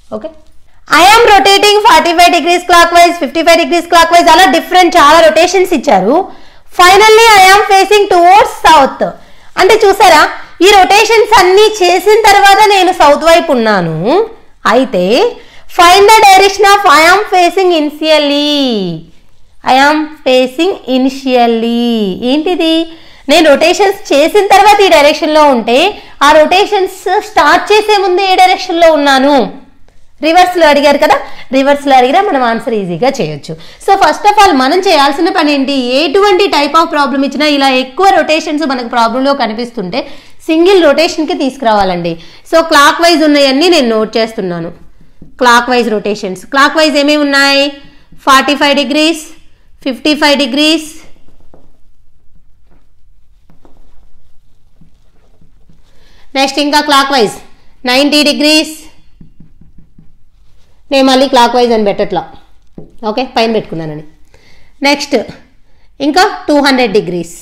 okay I'm rotating forty five degrees clockwise fifty five degrees clockwise అలా different చాలా rotations ఇచ్చారు finally I'm facing towards south అంటే చూసారా ఈ rotations అన్నీ చేసిన తర్వాత నేను సౌత్ వైపు ఉన్నాను అయితే fine the direction of I'm facing initially I'm facing initially ఏంటిది నేను రొటేషన్స్ చేసిన తర్వాత ఈ డైరెక్షన్లో ఉంటే ఆ రొటేషన్స్ స్టార్ట్ చేసే ముందు ఏ డైరెక్షన్లో ఉన్నాను రివర్స్లో అడిగారు కదా రివర్స్లో అడిగినా మనం ఆన్సర్ ఈజీగా చేయొచ్చు సో ఫస్ట్ ఆఫ్ ఆల్ మనం చేయాల్సిన పని ఏంటి ఎటువంటి టైప్ ఆఫ్ ప్రాబ్లం ఇచ్చినా ఇలా ఎక్కువ రొటేషన్స్ మనకు ప్రాబ్లంలో కనిపిస్తుంటే సింగిల్ రొటేషన్కి తీసుకురావాలండి సో క్లాక్ వైజ్ ఉన్నాయన్నీ నేను నోట్ చేస్తున్నాను clockwise rotations clock wise ఏమేమి ఉన్నాయి forty five degrees fifty five degrees next ఇంకా క్లాక్ వైజ్ నైంటీ డిగ్రీస్ నేను మళ్ళీ క్లాక్ వైజ్ అని పెట్టట్లా ఓకే పైన పెట్టుకున్నానని నెక్స్ట్ ఇంకా టూ హండ్రెడ్ డిగ్రీస్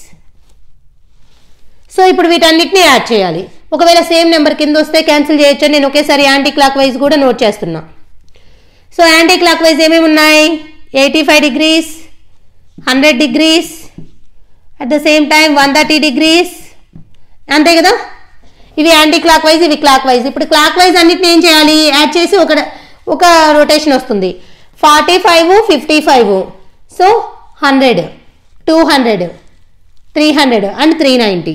సో ఇప్పుడు వీటన్నిటిని యాడ్ చేయాలి ఒకవేళ సేమ్ నెంబర్ కింద వస్తే క్యాన్సిల్ చేయొచ్చు నేను ఒకేసారి యాంటీ క్లాక్ వైజ్ కూడా నోట్ చేస్తున్నా సో యాంటీ క్లాక్ వైజ్ ఏమేమి ఉన్నాయి eighty five degrees hundred degrees at the same time one thirty degrees అంతే కదా ఇవి యాంటీ క్లాక్ వైజ్ ఇవి క్లాక్ వైజ్ ఇప్పుడు క్లాక్ వైజ్ అన్నిటిని ఏం చేయాలి యాడ్ చేసి ఒక ఒక రొటేషన్ వస్తుంది forty five fifty five so hundred two hundred three hundred and three ninety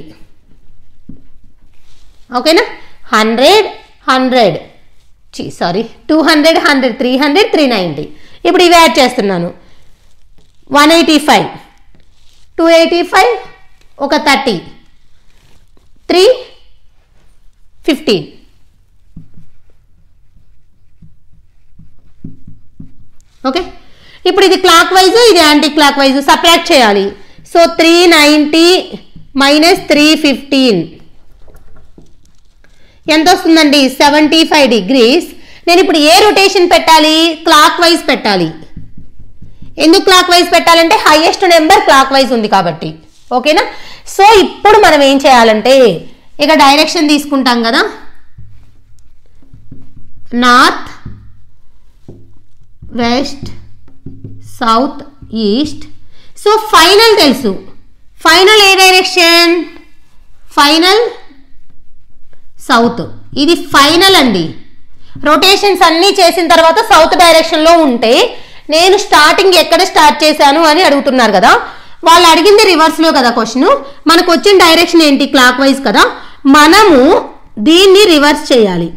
ఓకేనా hundred hundred sorry two hundred hundred three hundred three ninety ఇప్పుడు ఇవి యాడ్ చేస్తున్నాను one eighty five two eighty five ఒక thirty three fifteen okay ఇప్పుడు ఇది clockwise ఇది anticlockwise separate చేయాలి so three ninety minus three fifteen ఎంత వస్తుందండి సెవెంటీ ఫైవ్ డిగ్రీస్ నేను ఇప్పుడు ఏ రొటేషన్ పెట్టాలి క్లాక్ వైజ్ పెట్టాలి ఎందుకు క్లాక్ వైజ్ పెట్టాలంటే హైయెస్ట్ నెంబర్ క్లాక్ వైజ్ ఉంది కాబట్టి ఓకేనా సో ఇప్పుడు మనం ఏం చేయాలంటే ఇక డైరెక్షన్ తీసుకుంటాం కదా north west south east so final తెలుసు ఫైనల్ ఏ డైరెక్షన్ ఫైనల్ సౌత్ ఇది ఫైనల్ అండి రొటేషన్స్ అన్నీ చేసిన తర్వాత సౌత్ డైరెక్షన్లో ఉంటే నేను స్టార్టింగ్ ఎక్కడ స్టార్ట్ చేశాను అని అడుగుతున్నారు కదా వాళ్ళు అడిగింది రివర్స్లో కదా క్వశ్చన్ మనకు వచ్చిన డైరెక్షన్ ఏంటి క్లాక్ వైజ్ కదా మనము దీన్ని రివర్స్ చేయాలి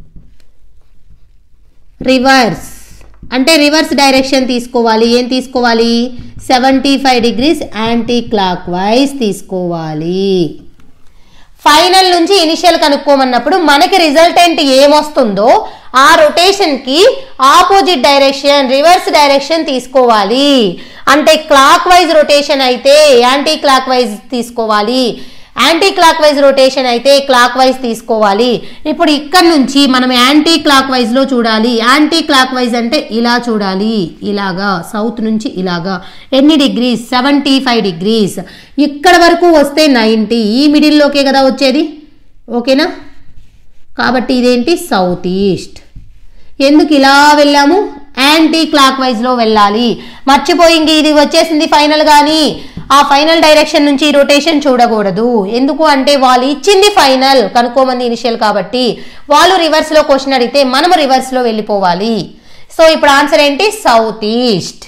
రివర్స్ అంటే రివర్స్ డైరెక్షన్ తీసుకోవాలి ఏం తీసుకోవాలి seventy five degrees clock wise తీసుకోవాలి ఫైనల్ నుంచి ఇనిషియల్ కనుక్కోమన్నప్పుడు మనకి రిజల్టెంట్ ఏమొస్తుందో ఆ రొటేషన్కి ఆపోజిట్ డైరెక్షన్ రివర్స్ డైరెక్షన్ తీసుకోవాలి అంటే క్లాక్ వైజ్ రొటేషన్ అయితే యాంటీ క్లాక్ వైజ్ తీసుకోవాలి యాంటీ క్లాక్ వైజ్ రొటేషన్ అయితే క్లాక్ వైజ్ తీసుకోవాలి ఇప్పుడు ఇక్కడ నుంచి మనం యాంటీ క్లాక్ వైజ్లో చూడాలి యాంటీ క్లాక్ వైజ్ అంటే ఇలా చూడాలి ఇలాగా సౌత్ నుంచి ఇలాగా ఎన్ని డిగ్రీస్ సెవెంటీ ఫైవ్ డిగ్రీస్ ఇక్కడ వరకు వస్తే నైంటీ ఈ మిడిల్లోకే కదా వచ్చేది ఓకేనా కాబట్టి ఇదేంటి సౌత్ ఈస్ట్ ఎందుకు ఇలా వెళ్ళాము యాంటీ క్లాక్ వైజ్లో వెళ్ళాలి మర్చిపోయి ఇంక ఇది వచ్చేసింది ఫైనల్ కానీ ఆ ఫైనల్ డైరెక్షన్ నుంచి రొటేషన్ చూడకూడదు ఎందుకు అంటే వాళ్ళు ఇచ్చింది ఫైనల్ కనుక్కోమంది ఇనిషియల్ కాబట్టి వాళ్ళు రివర్స్లో క్వశ్చన్ అడిగితే మనము రివర్స్లో వెళ్ళిపోవాలి సో ఇప్పుడు ఆన్సర్ ఏంటి సౌత్ ఈస్ట్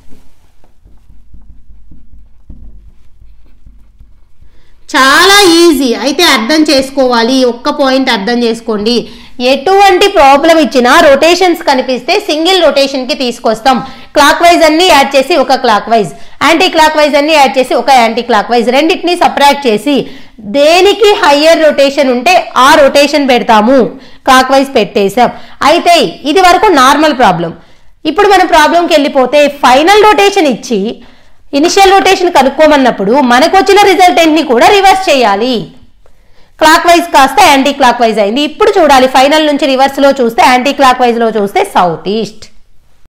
చాలా ఈజీ అయితే అర్థం చేసుకోవాలి ఒక్క పాయింట్ అర్థం చేసుకోండి ఎటువంటి ప్రాబ్లం ఇచ్చినా రొటేషన్స్ కనిపిస్తే సింగిల్ రొటేషన్కి తీసుకొస్తాం క్లాక్ వైజ్ అన్ని యాడ్ చేసి ఒక clockwise anticlockwise అన్ని యాడ్ చేసి ఒక యాంటీ క్లాక్ వైజ్ రెండింటిని సపరేట్ చేసి దేనికి హయ్యర్ రొటేషన్ ఉంటే ఆ రొటేషన్ పెడతాము క్లాక్ వైజ్ పెట్టేసాం అయితే ఇది వరకు నార్మల్ ప్రాబ్లం ఇప్పుడు మనం ప్రాబ్లంకి వెళ్ళిపోతే ఫైనల్ రొటేషన్ ఇచ్చి ఇనిషియల్ రొటేషన్ కనుక్కోమన్నప్పుడు మనకు వచ్చిన రిజల్టెంట్ని కూడా రివర్స్ చేయాలి క్లాక్ వైజ్ కాస్త యాంటీ క్లాక్ వైజ్ అయింది ఇప్పుడు చూడాలి ఫైనల్ నుంచి రివర్స్లో చూస్తే యాంటీ క్లాక్ వైజ్లో చూస్తే సౌత్ ఈస్ట్